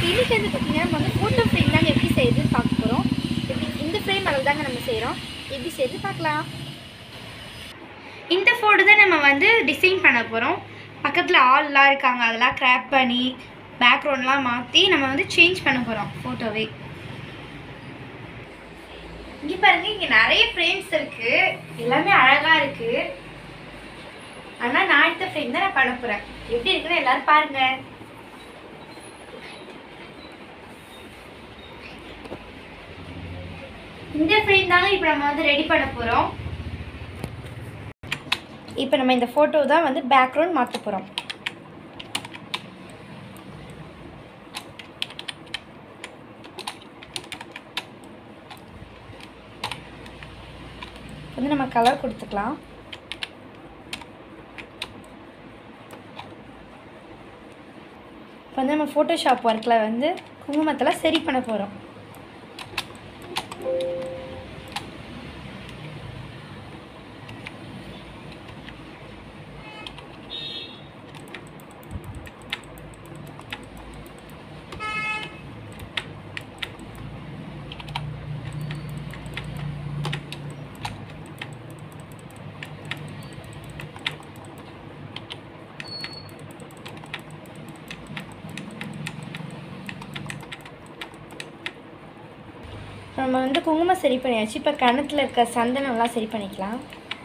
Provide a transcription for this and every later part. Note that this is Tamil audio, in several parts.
இன்னைக்கு வந்து பார்த்தீங்கன்னா நம்ம வந்து ஃபோட்டோ ஃப்ரேம் தாங்க எப்படி செய்யுதுன்னு பார்க்க போகிறோம் எப்படி இந்த ஃப்ரேம் அளவு தாங்க நம்ம செய்கிறோம் எப்படி செய்யுது பார்க்கலாம் இந்த ஃபோட்டோ தான் நம்ம வந்து டிசைன் பண்ண போகிறோம் பக்கத்தில் ஆள்லாம் இருக்காங்க அதெல்லாம் கிராப் பண்ணி பேக்ரவுண்ட்லாம் மாற்றி நம்ம வந்து சேஞ்ச் பண்ண போகிறோம் ஃபோட்டோவே இங்கே பாருங்க இங்கே நிறைய ஃப்ரேம்ஸ் இருக்குது எல்லாமே அழகாக இருக்குது ஆனால் நான் எடுத்த ஃப்ரேம் தான் நான் பண்ண போகிறேன் எப்படி இருக்குன்னு எல்லாரும் பாருங்கள் இந்த ஃப்ரேம் தாங்க இப்போ நம்ம வந்து ரெடி பண்ண போகிறோம் இப்போ நம்ம இந்த ஃபோட்டோ தான் வந்து பேக்ரவுண்ட் மாற்ற போகிறோம் வந்து நம்ம கலர் கொடுத்துக்கலாம் இப்போ வந்து நம்ம ஃபோட்டோஷாப் ஒர்க்கில் வந்து குங்குமத்தில் சரி பண்ண போகிறோம் நம்ம வந்து குங்குமம் சரி பண்ணியாச்சு இப்போ கணத்தில் இருக்க சந்தனம்லாம் சரி பண்ணிக்கலாம்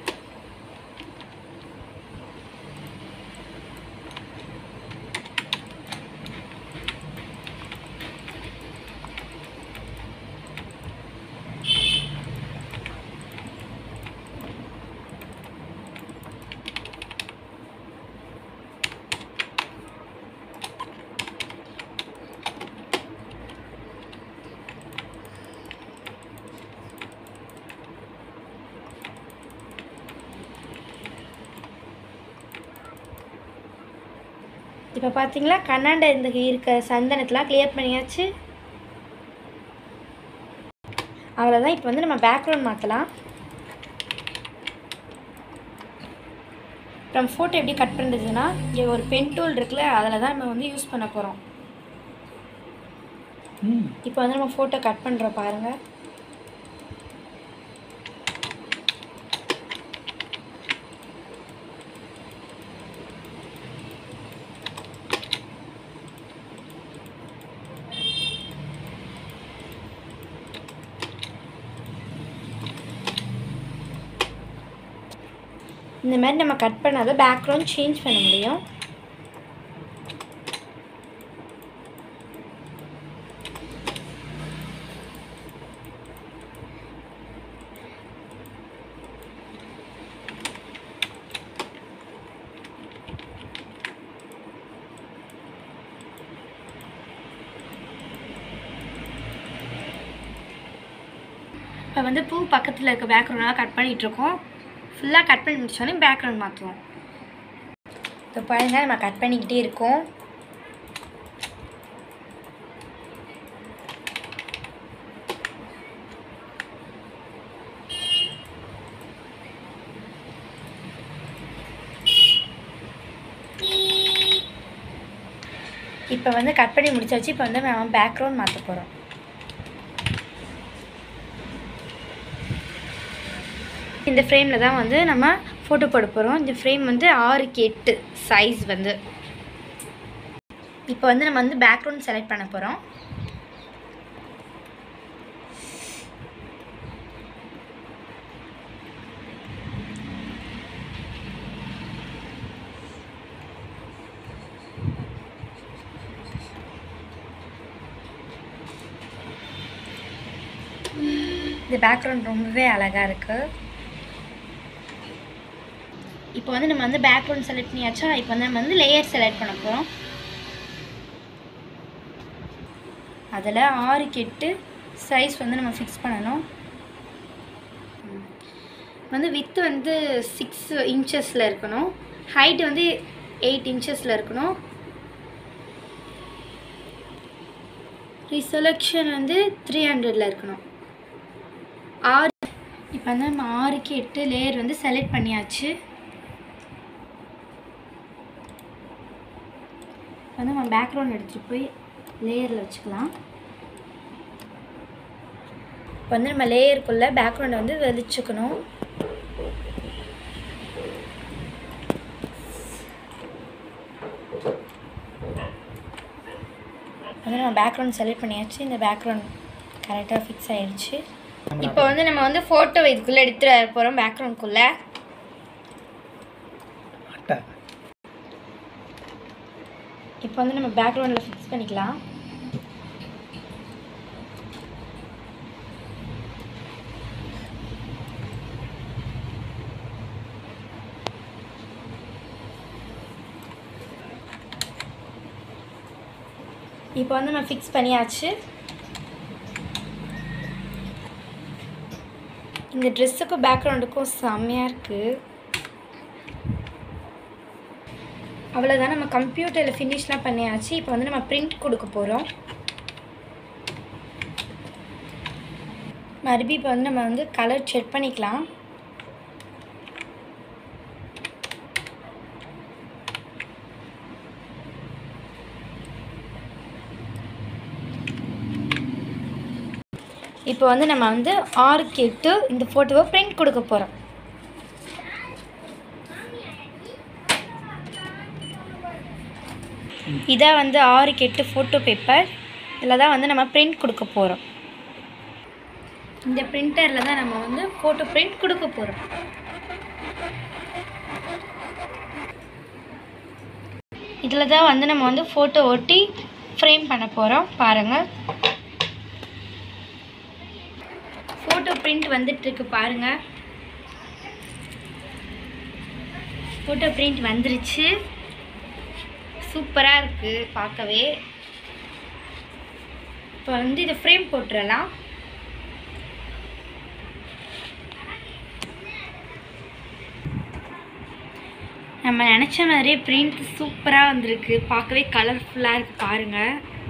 இப்போ பார்த்தீங்களா கண்ணாண்ட இந்த இருக்க சந்தனத்தெலாம் கிளியர் பண்ணியாச்சு அவ்வளோதான் இப்போ வந்து நம்ம பேக்ரவுண்ட் மாற்றலாம் நம்ம ஃபோட்டோ எப்படி கட் பண்ணுறதுன்னா இங்கே ஒரு பென் டூல் இருக்குல்ல அதில் தான் நம்ம வந்து யூஸ் பண்ண போகிறோம் இப்போ வந்து நம்ம ஃபோட்டோ கட் பண்ணுறோம் பாருங்கள் இந்த மாதிரி நம்ம கட் பண்ணாத பேக்ரவுண்ட் சேஞ்ச் பண்ண முடியும் இப்போ வந்து பூ பக்கத்தில் இருக்க பேக்ரவுண்டெலாம் கட் பண்ணிகிட்ருக்கோம் ஃபுல்லாக கட் பண்ணி முடிச்சோடனே பேக்ரவுண்ட் மாற்றுவோம் இப்போ பாருங்க நம்ம கட் பண்ணிக்கிட்டே இருக்கோம் இப்போ வந்து கட் பண்ணி முடிச்சாச்சு இப்போ வந்து நம்ம பேக்ரவுண்ட் மாற்ற போகிறோம் இந்த ஃப்ரேமில் தான் வந்து நம்ம ஃபோட்டோ போட போகிறோம் இந்த ஃப்ரேம் வந்து ஆறுக்கு எட்டு சைஸ் வந்து இப்போ வந்து நம்ம வந்து பேக்ரவுண்ட் செலக்ட் பண்ண போகிறோம் இந்த பேக்ரவுண்ட் ரொம்பவே அழகாக இருக்குது இப்போ வந்து நம்ம வந்து பேக்ரவுண்ட் செலக்ட் பண்ணியாச்சா இப்போ வந்து நம்ம வந்து லேயர் செலக்ட் பண்ண போகிறோம் அதில் ஆறுக்கு எட்டு சைஸ் வந்து நம்ம ஃபிக்ஸ் பண்ணணும் ம். வந்து வித்து வந்து சிக்ஸ் இன்ச்சஸில் இருக்கணும் ஹைட் வந்து எயிட் இன்ச்சஸில் இருக்கணும் ரிசொலக்ஷன் வந்து த்ரீ ஹண்ட்ரடில் இருக்கணும் ஆறு இப்போ வந்து நம்ம ஆறுக்கு எட்டு லேயர் வந்து செலக்ட் பண்ணியாச்சு வந்து நம்ம பேக்ரவுண்ட் எடுத்துகிட்டு போய் லேயரில் வச்சுக்கலாம் இப்போ வந்து நம்ம லேயருக்குள்ளே பேக்ரவுண்டை வந்து வெளிச்சுக்கணும் வந்து நம்ம பேக்ரவுண்ட் செலக்ட் பண்ணியாச்சு இந்த பேக்ரவுண்ட் கரெக்டாக ஃபிக்ஸ் ஆயிடுச்சு இப்போ வந்து நம்ம வந்து ஃபோட்டோ இதுக்குள்ளே எடுத்துட்டு வர போகிறோம் பேக்ரவுண்ட்குள்ளே அட்டை இப்போ வந்து நம்ம பேக்ரவுண்டில் ஃபிக்ஸ் பண்ணிக்கலாம் இப்போ வந்து நம்ம ஃபிக்ஸ் பண்ணியாச்சு இந்த ட்ரெஸ்ஸுக்கும் பேக்ரவுண்டுக்கும் செம்மையாக இருக்குது அவ்வளோதான் நம்ம கம்ப்யூட்டரில் ஃபினிஷ்லாம் பண்ணியாச்சு இப்போ வந்து நம்ம பிரிண்ட் கொடுக்க போகிறோம் மறுபடியும் இப்போ வந்து நம்ம வந்து கலர் செக் பண்ணிக்கலாம் இப்போ வந்து நம்ம வந்து ஆறுக்கு எட்டு இந்த ஃபோட்டோவை பிரிண்ட் கொடுக்க போகிறோம் இதான் வந்து ஆறுக்கு எட்டு ஃபோட்டோ பேப்பர் இதில் தான் வந்து நம்ம பிரிண்ட் கொடுக்க போகிறோம் இந்த பிரிண்டரில் தான் நம்ம வந்து ஃபோட்டோ பிரிண்ட் கொடுக்க போகிறோம் இதில் தான் வந்து நம்ம வந்து ஃபோட்டோ ஒட்டி ஃப்ரேம் பண்ண போகிறோம் பாருங்கள் ஃபோட்டோ பிரிண்ட் வந்துட்டு இருக்கு பாருங்கள் ஃபோட்டோ பிரிண்ட் வந்துருச்சு சூப்பராக இருக்குது பார்க்கவே இப்போ வந்து இதை ஃப்ரேம் போட்டுறலாம் நம்ம நினச்ச மாதிரியே பிரிண்ட் சூப்பராக வந்திருக்கு பார்க்கவே கலர்ஃபுல்லாக இருக்குது பாருங்கள்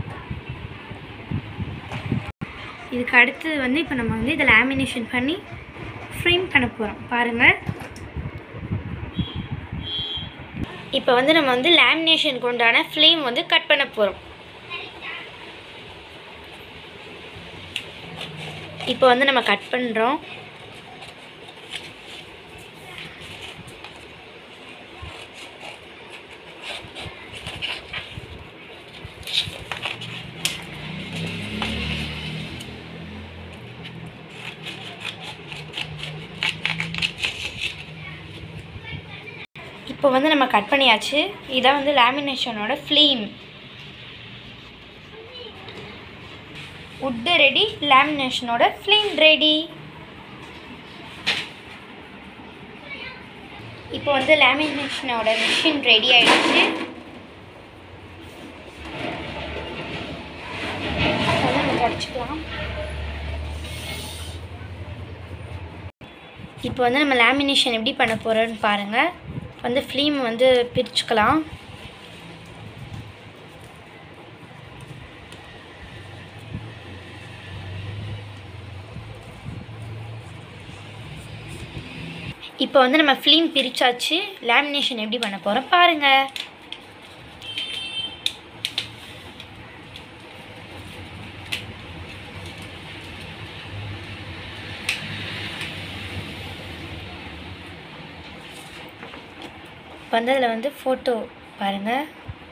இதுக்கு அடுத்தது வந்து இப்போ நம்ம வந்து இதை லேமினேஷன் பண்ணி ஃப்ரேம் பண்ண போகிறோம் பாருங்கள் இப்போ வந்து நம்ம வந்து லேமினேஷனுக்கு உண்டான ஃப்ளேம் வந்து கட் பண்ண போகிறோம் இப்போ வந்து நம்ம கட் பண்ணுறோம் இப்போ வந்து நம்ம கட் பண்ணியாச்சு இதான் வந்து லேமினேஷனோட ஃப்ளேம் உட்டு ரெடி லேமினேஷனோட ஃப்ளேம் ரெடி இப்போ வந்து லேமினேஷனோட மிஷின் ரெடி ஆயிடுச்சு அதை நம்ம தொடச்சிக்கலாம் இப்போ வந்து நம்ம லேமினேஷன் எப்படி பண்ண போகிறோன்னு பாருங்கள் வந்து ஃப்ளீம் வந்து பிரிச்சுக்கலாம் இப்போ வந்து நம்ம ஃபிலிம் பிரிச்சாச்சு லேமினேஷன் எப்படி பண்ண போகிறோம் பாருங்கள் இப்போ வந்து அதில் வந்து ஃபோட்டோ பாருங்கள்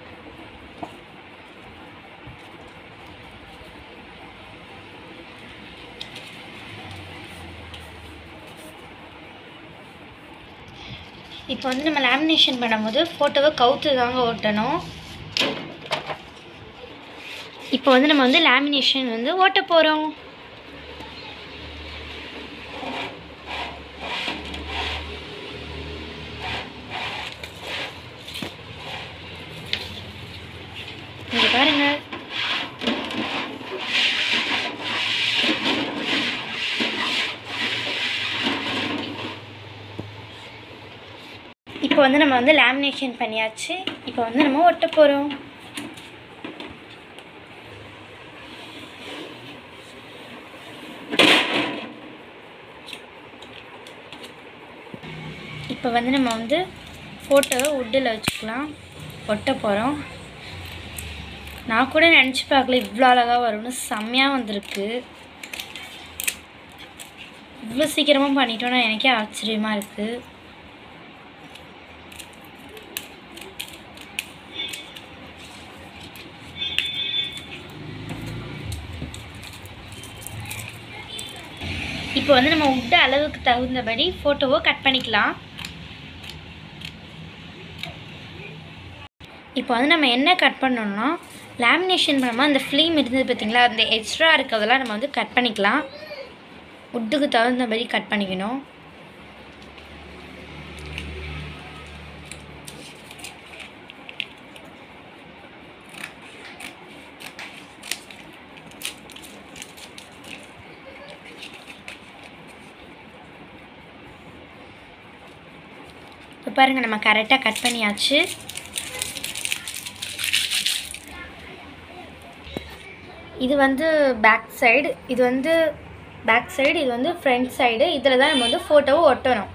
இப்போ வந்து நம்ம லேமினேஷன் பண்ணும்போது ஃபோட்டோவை கவுத்து தாங்க ஓட்டணும் இப்போ வந்து நம்ம வந்து லேமினேஷன் வந்து ஓட்ட போகிறோம் இங்கே பாருங்க இப்போ வந்து நம்ம வந்து லேமினேஷன் பண்ணியாச்சு இப்போ வந்து நம்ம ஒட்ட போகிறோம் இப்போ வந்து நம்ம வந்து ஃபோட்டோவை உட்டில் வச்சுக்கலாம் ஒட்ட போகிறோம் நான் கூட நினச்சி பார்க்கல இவ்வளோ அழகாக வரும்னு செம்மையாக வந்திருக்கு இவ்வளோ சீக்கிரமாக பண்ணிட்டோன்னா எனக்கே ஆச்சரியமாக இருக்குது இப்போ வந்து நம்ம விட்ட அளவுக்கு தகுந்தபடி ஃபோட்டோவை கட் பண்ணிக்கலாம் இப்போ வந்து நம்ம என்ன கட் பண்ணோம்னா லேமினேஷன் பண்ணும்போது அந்த ஃபிலிம் இருந்தது பார்த்தீங்களா அந்த எக்ஸ்ட்ரா இருக்கிறதெல்லாம் நம்ம வந்து கட் பண்ணிக்கலாம் உட்டுக்கு தகுந்தபடி கட் பண்ணிக்கணும் இப்போ பாருங்கள் நம்ம கரெக்டாக கட் பண்ணியாச்சு இது வந்து பேக் சைடு இது வந்து பேக் சைடு இது வந்து ஃப்ரண்ட் சைடு இதில் தான் நம்ம வந்து ஃபோட்டோவை ஒட்டணும்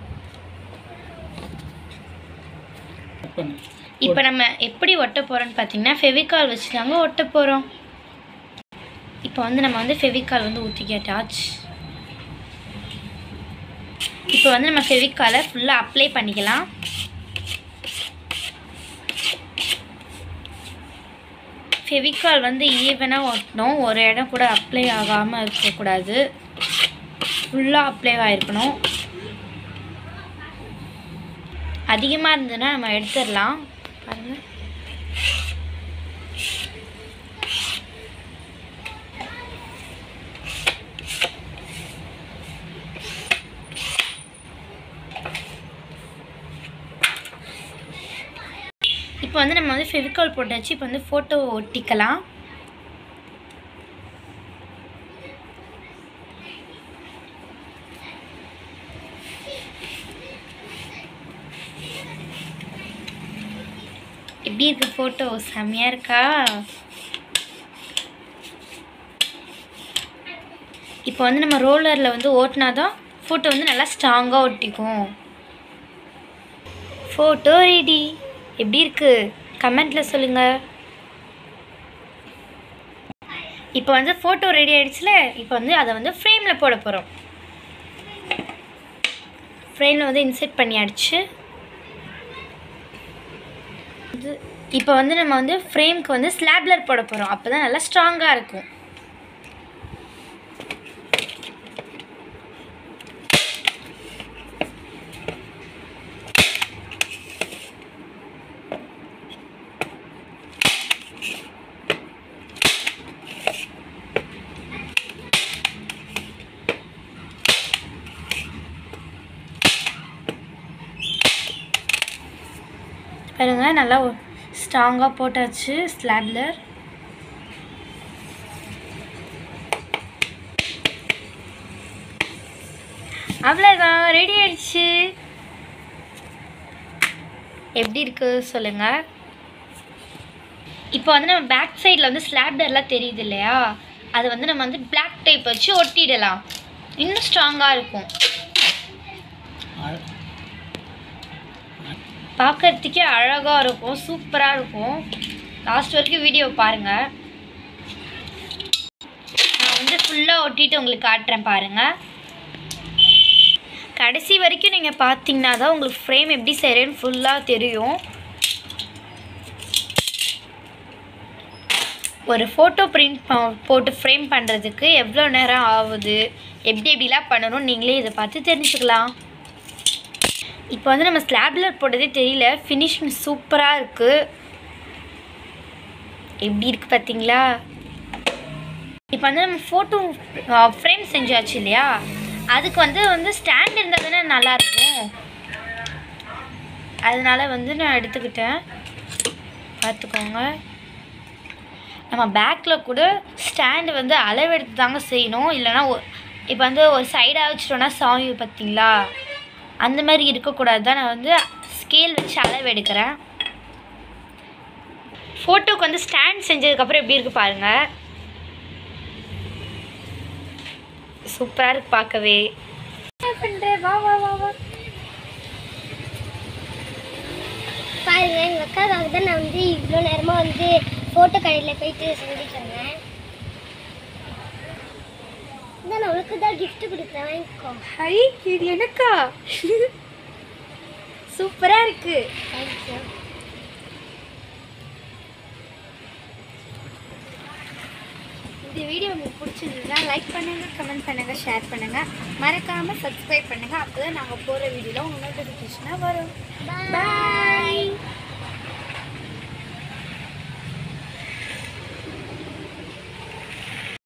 கட் பண்ணு இப்போ நம்ம எப்படி ஒட்ட போகிறோம்னு பார்த்தீங்கன்னா ஃபெவிகால் வச்சு தாங்க ஒட்ட போகிறோம் இப்போ வந்து நம்ம வந்து ஃபெவிகால் வந்து ஊற்றிக்கிட்டாச்சு இப்போ வந்து நம்ம ஃபெவிகாலை ஃபுல்லாக அப்ளை பண்ணிக்கலாம் ஃபெவிகால் வந்து ஈவனாக ஒட்டணும் ஒரு இடம் கூட அப்ளை ஆகாமல் இருக்கக்கூடாது ஃபுல்லாக அப்ளை ஆகிருக்கணும் அதிகமாக இருந்ததுன்னா நம்ம எடுத்துடலாம் பாருங்கள் இப்போ வந்து நம்ம வந்து ஃபெவிகால் போட்டாச்சு இப்போ வந்து ஃபோட்டோ ஒட்டிக்கலாம் எப்படி இருக்கு ஃபோட்டோ செம்மையாக இருக்கா இப்போ வந்து நம்ம ரோலரில் வந்து ஓட்டினா தான் ஃபோட்டோ வந்து நல்லா ஸ்ட்ராங்காக ஒட்டிக்கும் ஃபோட்டோ ரெடி எப்படி இருக்கு கமெண்ட்டில் சொல்லுங்கள் இப்போ வந்து ஃபோட்டோ ரெடி ஆயிடுச்சுல இப்போ வந்து அதை வந்து ஃப்ரேமில் போட போகிறோம் ஃப்ரேமில் வந்து இன்செர்ட் பண்ணியாச்சு இது இப்போ வந்து நம்ம வந்து ஃப்ரேம்க்கு வந்து ஸ்லாப்லர் போட போகிறோம் அப்போ தான் நல்லா ஸ்ட்ராங்காக இருக்கும் பாருங்க நல்லா ஸ்ட்ராங்காக போட்டாச்சு ஸ்லாப்லர் அவ்வளோதான் ரெடி ஆயிடுச்சு எப்படி இருக்கு சொல்லுங்க இப்போ வந்து நம்ம பேக் சைடில் வந்து ஸ்லாப்டர்லாம் தெரியுது இல்லையா அது வந்து நம்ம வந்து பிளாக் டைப் வச்சு ஒட்டிடலாம் இன்னும் ஸ்ட்ராங்காக இருக்கும் அழ- பார்க்கறதுக்கே அழகாக இருக்கும் சூப்பராக இருக்கும் லாஸ்ட் வரைக்கும் வீடியோ பாருங்கள் நான் வந்து ஃபுல்லாக ஒட்டிட்டு உங்களுக்கு காட்டுறேன் பாருங்கள் கடைசி வரைக்கும் நீங்கள் பார்த்தீங்கன்னா தான் உங்களுக்கு ஃப்ரேம் எப்படி செய்கிறேன்னு ஃபுல்லாக தெரியும் ஒரு ஃபோட்டோ பிரிண்ட் போட்டு ஃப்ரேம் பண்ணுறதுக்கு எவ்வளோ நேரம் ஆகுது எப்படி எப்படிலாம் பண்ணணும் நீங்களே இதை பார்த்து தெரிஞ்சுக்கலாம் இப்போ வந்து நம்ம ஸ்லாப்லர் போட்டதே தெரியல ஃபினிஷிங் சூப்பராக இருக்குது எப்படி இருக்குது பார்த்தீங்களா இப்போ வந்து நம்ம ஃபோட்டோ ஃப்ரேம் செஞ்சாச்சு இல்லையா அதுக்கு வந்து வந்து ஸ்டாண்ட் இருந்தால் தானே நல்லாயிருக்கும் அதனால வந்து நான் எடுத்துக்கிட்டேன் பார்த்துக்கோங்க நம்ம பேக்கில் கூட ஸ்டாண்டு வந்து அளவெடுத்து தாங்க செய்யணும் இல்லைன்னா இப்போ வந்து ஒரு சைடாக வச்சிட்டோன்னா சாமி பார்த்தீங்களா அந்த மாதிரி இருக்கக்கூடாது தான் நான் வந்து ஸ்கேல் வச்சு அளவு எடுக்கிறேன் ஃபோட்டோக்கு வந்து ஸ்டாண்ட் செஞ்சதுக்கப்புறம் எப்படி இருக்கு பாருங்க சூப்பராக இருக்கு பார்க்கவே வா வா வா வா பாருங்க எங்கள் அக்காவுக்காக தான் நான் வந்து இவ்வளோ நேரமாக வந்து ஃபோட்டோ கடையில் போயிட்டு செஞ்சுட்டு வந்தேன் இந்த நான் உனக்கு தான் gift கொடுத்தேன் வாங்கிக்கோ ஹை இது எனக்கா சூப்பராக இருக்கு தேங்க்யூ இந்த வீடியோ உங்களுக்கு பிடிச்சிருந்ததுன்னா லைக் பண்ணுங்க கமெண்ட் பண்ணுங்க ஷேர் பண்ணுங்க மறக்காம சப்ஸ்கிரைப் பண்ணுங்க அப்போ தான் நாங்கள் போகிற வீடியோவில் உங்களுக்கு நோட்டிஃபிகேஷனாக வரும் பாய் பாய்